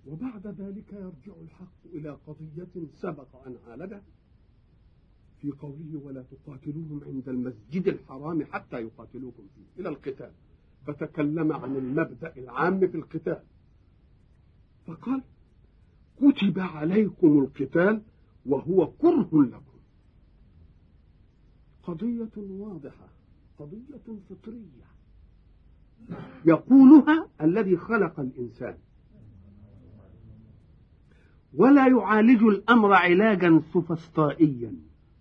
وبعد ذلك يرجع الحق إلى قضية سبق أن عالجها في قوله ولا تقاتلوهم عند المسجد الحرام حتى يقاتلوكم فيه إلى القتال فتكلم عن المبدأ العام في القتال فقال كتب عليكم القتال وهو كره لكم قضية واضحة قضية فطرية يقولها الذي خلق الإنسان ولا يعالج الأمر علاجا سفسطائيا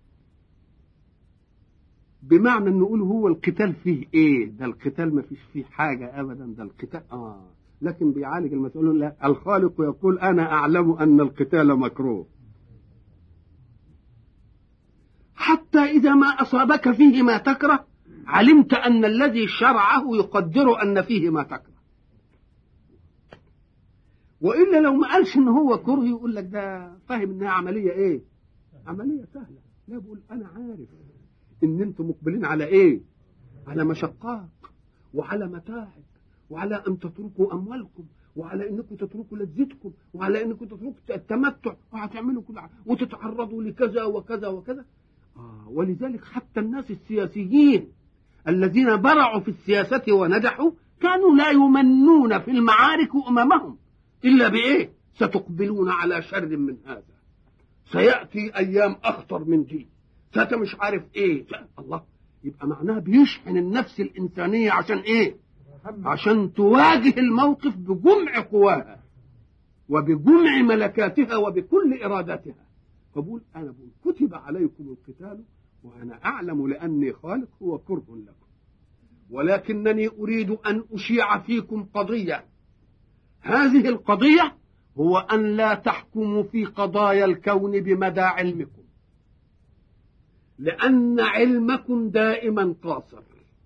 بمعنى أن نقول هو القتال فيه إيه ده القتال ما فيش فيه حاجة أبدا ده القتال آه لكن بيعالج المسؤول لا الخالق يقول أنا أعلم أن القتال مكروه حتى إذا ما أصابك فيه ما تكره علمت أن الذي شرعه يقدر أن فيه ما تكره وإلا لو ما قالش إن هو كره يقول لك ده فاهم إنها عملية إيه عملية سهلة لا بقول أنا عارف إن أنتم مقبلين على إيه على مشقات وعلى متاعب وعلى أن تتركوا أموالكم وعلى انكم تتركوا لذتكم وعلى انكم تتركوا التمتع وهتعملوا كل وتتعرضوا لكذا وكذا وكذا آه ولذلك حتى الناس السياسيين الذين برعوا في السياسة ونجحوا كانوا لا يمنون في المعارك أممهم إلا بإيه ستقبلون على شر من هذا سيأتي أيام أخطر من دي ست مش عارف إيه الله يبقى معناها بيشحن النفس الإنسانية عشان إيه عشان تواجه الموقف بجمع قواها وبجمع ملكاتها وبكل إرادتها فبقول أنا بقول كتب عليكم القتال وأنا أعلم لأني خالق هو كره لكم ولكنني أريد أن أشيع فيكم قضية هذه القضية هو أن لا تحكموا في قضايا الكون بمدى علمكم لأن علمكم دائما قاصر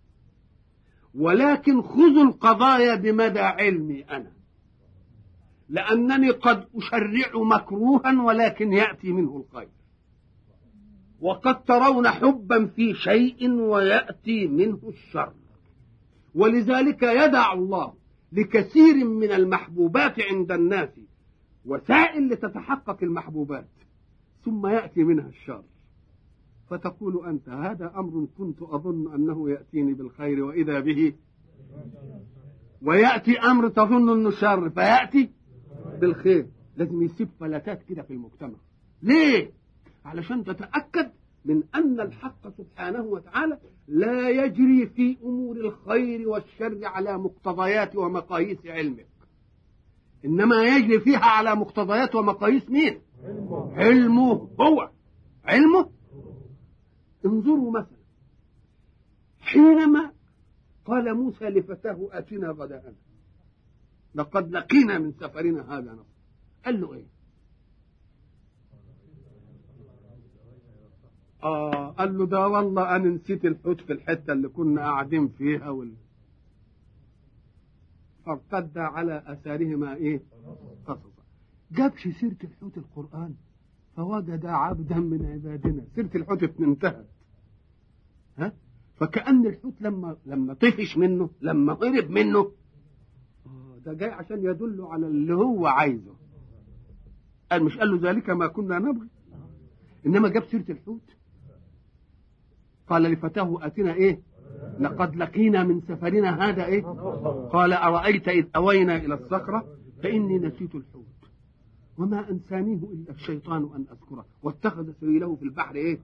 ولكن خذوا القضايا بمدى علمي أنا لأنني قد أشرع مكروها ولكن يأتي منه الخير وقد ترون حبا في شيء ويأتي منه الشر ولذلك يدع الله لكثير من المحبوبات عند الناس وسائل لتتحقق المحبوبات ثم يأتي منها الشر فتقول أنت هذا أمر كنت أظن أنه يأتيني بالخير وإذا به ويأتي أمر تظن أنه شر فيأتي بالخير لازم يسيب فلتات كده في المجتمع ليه؟ علشان تتأكد من أن الحق سبحانه وتعالى لا يجري في أمور الخير والشر على مقتضيات ومقاييس علمك إنما يجري فيها على مقتضيات ومقاييس مين؟ علمه هو علمه انظروا مثلا حينما قال موسى لفتاه اتنا غداءنا لقد لقينا من سفرنا هذا نصر قال له ايه آه قال له ده والله أنا نسيت الحوت في الحتة اللي كنا قاعدين فيها وال... فارتد على أثارهما إيه؟ قصصا جابش سيرة الحوت القرآن فوجد عبدا من عبادنا سيرة الحوت انتهت ها فكأن الحوت لما لما طفش منه لما هرب منه آه ده جاي عشان يدل على اللي هو عايزه قال مش قال له ذلك ما كنا نبغي انما جاب سيره الحوت قال لفتاه اتنا ايه لقد لقينا من سفرنا هذا ايه قال ارايت اذ اوينا الى الصخره فاني نسيت الحوت وما انسانيه الا الشيطان ان اذكره واتخذ سبيله في البحر ايه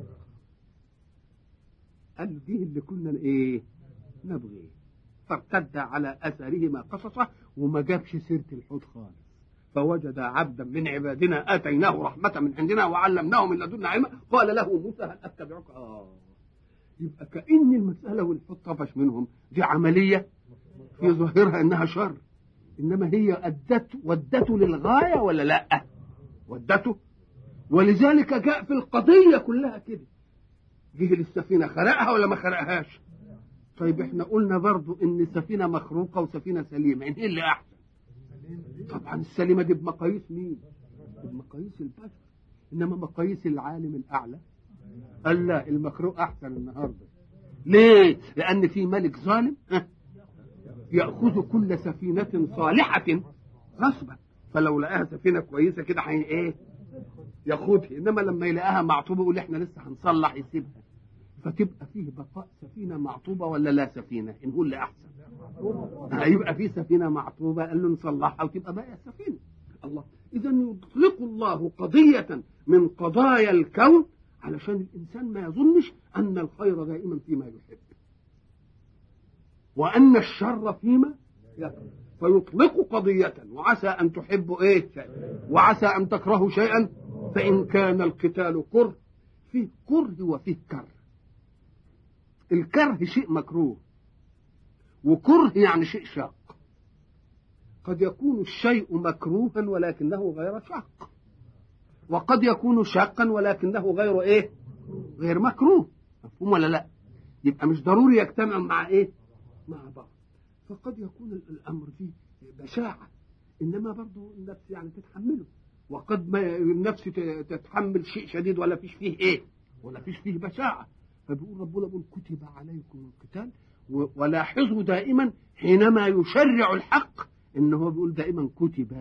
قال دي اللي كنا ايه نبغي فارتد على اثارهما قصصه وما جابش سيره الحوت خالص فوجد عبدا من عبادنا اتيناه رحمه من عندنا وعلمناه من لدنا علما قال له موسى هل اتبعك اه يبقى كان المساله والحوت طفش منهم دي عمليه في ظاهرها انها شر انما هي ادت ودته للغايه ولا لا ودته ولذلك جاء في القضيه كلها كده جه للسفينه خرقها ولا ما خرقهاش طيب احنا قلنا برضو ان السفينه مخروقه وسفينه سليمه يعني ايه اللي احسن طبعا السليمه دي بمقاييس مين بمقاييس البشر انما مقاييس العالم الاعلى قال لا المخروق احسن النهارده ليه لان في ملك ظالم ياخذ كل سفينه صالحه غصبا فلو لقاها سفينه كويسه كده هي ايه ياخدها انما لما يلاقيها معطوبه يقول احنا لسه هنصلح يسيبها فتبقى فيه بقاء سفينه معطوبه ولا لا سفينه نقول اللي احسن هيبقى في سفينه معطوبه قال له نصلحها وتبقى باقي السفينه الله اذا يطلق الله قضيه من قضايا الكون علشان الانسان ما يظنش ان الخير دائما فيما يحب وان الشر فيما يكره فيطلق قضية وعسى أن تحبوا إيه وعسى أن تكرهوا شيئا فإن كان القتال كره فيه كره وفيه كره الكره شيء مكروه وكره يعني شيء شاق قد يكون الشيء مكروها ولكنه غير شاق وقد يكون شاقا ولكنه غير ايه غير مكروه مفهوم ولا لا يبقى مش ضروري يجتمع مع ايه مع بعض فقد يكون الامر فيه بشاعه انما برضه النفس يعني تتحمله وقد ما النفس تتحمل شيء شديد ولا فيش فيه ايه ولا فيش فيه بشاعه فبيقول ربنا بيقول كتب عليكم القتال ولاحظوا دائما حينما يشرع الحق ان هو بيقول دائما كتب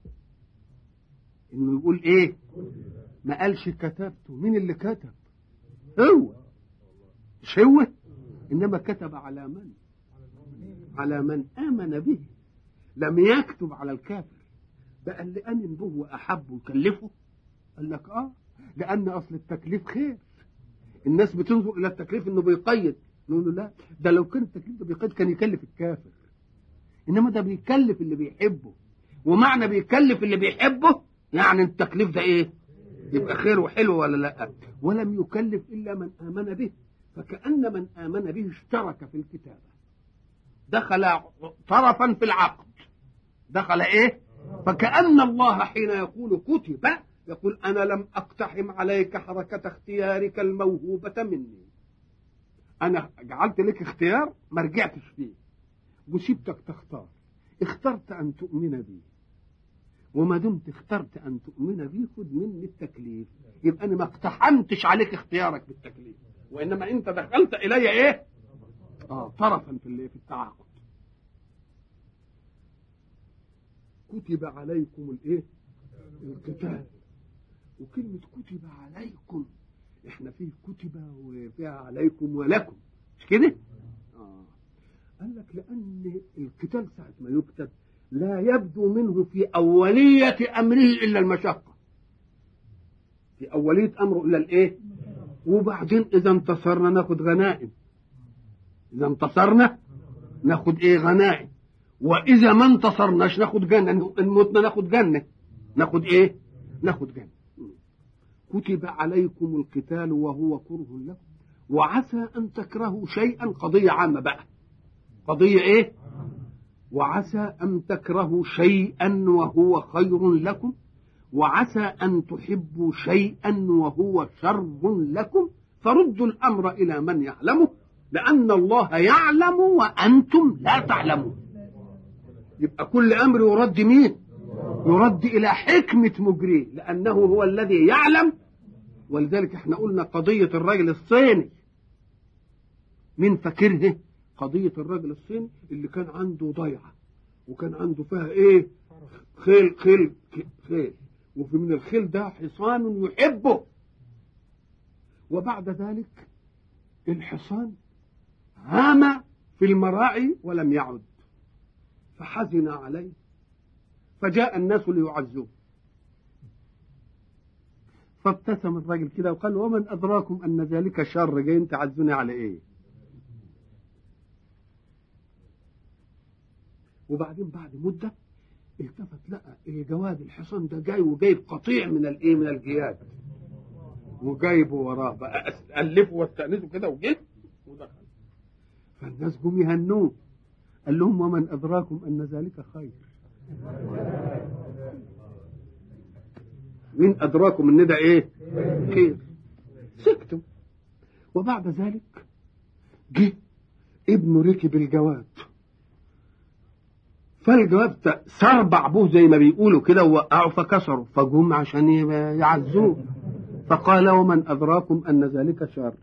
انه يقول ايه ما قالش كتبته مين اللي كتب هو مش هو انما كتب على من على من امن به لم يكتب على الكافر بقى اللي امن به واحب وكلفه قال لك اه لان اصل التكليف خير الناس بتنظر الى التكليف انه بيقيد نقول له لا ده لو كان التكليف ده بيقيد كان يكلف الكافر انما ده بيكلف اللي بيحبه ومعنى بيكلف اللي بيحبه يعني التكليف ده ايه يبقى خير وحلو ولا لا ولم يكلف الا من امن به فكان من امن به اشترك في الكتابه دخل طرفا في العقد دخل ايه فكأن الله حين يقول كتب يقول أنا لم أقتحم عليك حركة اختيارك الموهوبة مني أنا جعلت لك اختيار ما رجعتش فيه وسبتك تختار اخترت أن تؤمن بي وما دمت اخترت أن تؤمن بي خذ مني التكليف يبقى أنا ما اقتحمتش عليك اختيارك بالتكليف وإنما أنت دخلت إلي إيه آه طرفا في في التعاقد كتب عليكم الايه القتال وكلمة كتب عليكم احنا فيه كتب وفيها عليكم ولكم مش كده آه. قال لك لأن القتال ساعة ما يكتب لا يبدو منه في أولية أمره إلا المشقة في أولية أمره إلا الإيه وبعدين إذا انتصرنا ناخد غنائم إذا انتصرنا ناخد إيه غنائم وإذا ما انتصرناش ناخد جنة إن متنا ناخد جنة ناخد إيه ناخد جنة كتب عليكم القتال وهو كره لكم وعسى أن تكرهوا شيئا قضية عامة بقى قضية إيه وعسى أن تكرهوا شيئا وهو خير لكم وعسى أن تحبوا شيئا وهو شر لكم فردوا الأمر إلى من يعلمه لأن الله يعلم وأنتم لا تعلمون يبقى كل أمر يرد مين يرد إلى حكمة مجريه لأنه هو الذي يعلم ولذلك احنا قلنا قضية الرجل الصيني من فاكره قضية الرجل الصيني اللي كان عنده ضيعة وكان عنده فيها ايه خيل خيل خيل وفي من الخيل ده حصان يحبه وبعد ذلك الحصان هام في المراعي ولم يعد فحزن عليه فجاء الناس ليعزوه فابتسم الراجل كده وقال ومن ادراكم ان ذلك شر جايين تعزوني على ايه وبعدين بعد مده التفت لقى الجواد الحصان ده جاي وجايب قطيع من الايه من الجياد وجايبه وراه بقى الفه واستانسه كده وجه ودخل فالناس جم يهنوه قال لهم ومن ادراكم ان ذلك خير مين ادراكم ان ده ايه خير سكتوا وبعد ذلك جه ابنه ركب الجواد فالجواد سربع به زي ما بيقولوا كده ووقعوا فكسروا فجم عشان يعزوه فقال ومن ادراكم ان ذلك شر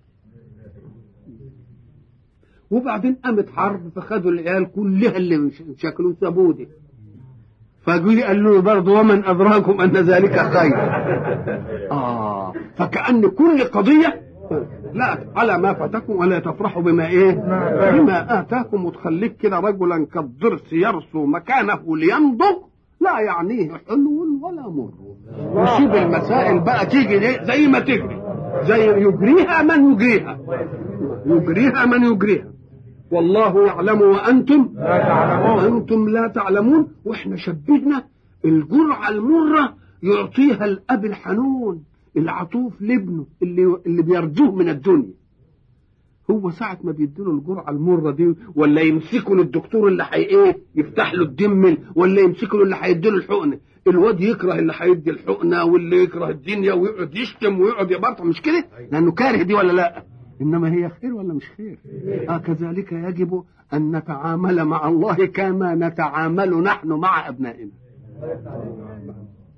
وبعدين قامت حرب فخدوا العيال كلها اللي شكلهم سابوه دي فجي قال له برضه ومن ادراكم ان ذلك خير اه فكأن كل قضيه لا على ما فاتكم ولا تفرحوا بما ايه بما اتاكم وتخليك كده رجلا كالضرس يرسو مكانه لينضج لا يعنيه حلو ولا مر وسيب المسائل بقى تيجي زي ما تجري زي يجريها من يجريها يجريها من يجريها والله يعلم وانتم وانتم لا تعلمون واحنا شبهنا الجرعه المره يعطيها الاب الحنون العطوف لابنه اللي اللي بيرجوه من الدنيا هو ساعة ما بيديله الجرعة المرة دي ولا يمسكوا للدكتور اللي حي ايه يفتح له الدم ولا يمسكوا له اللي هيديله الحقنة الواد يكره اللي هيدي الحقنة واللي يكره الدنيا ويقعد يشتم ويقعد يبرطع مش كده لأنه كاره دي ولا لا إنما هي خير ولا مش خير آه كذلك يجب أن نتعامل مع الله كما نتعامل نحن مع أبنائنا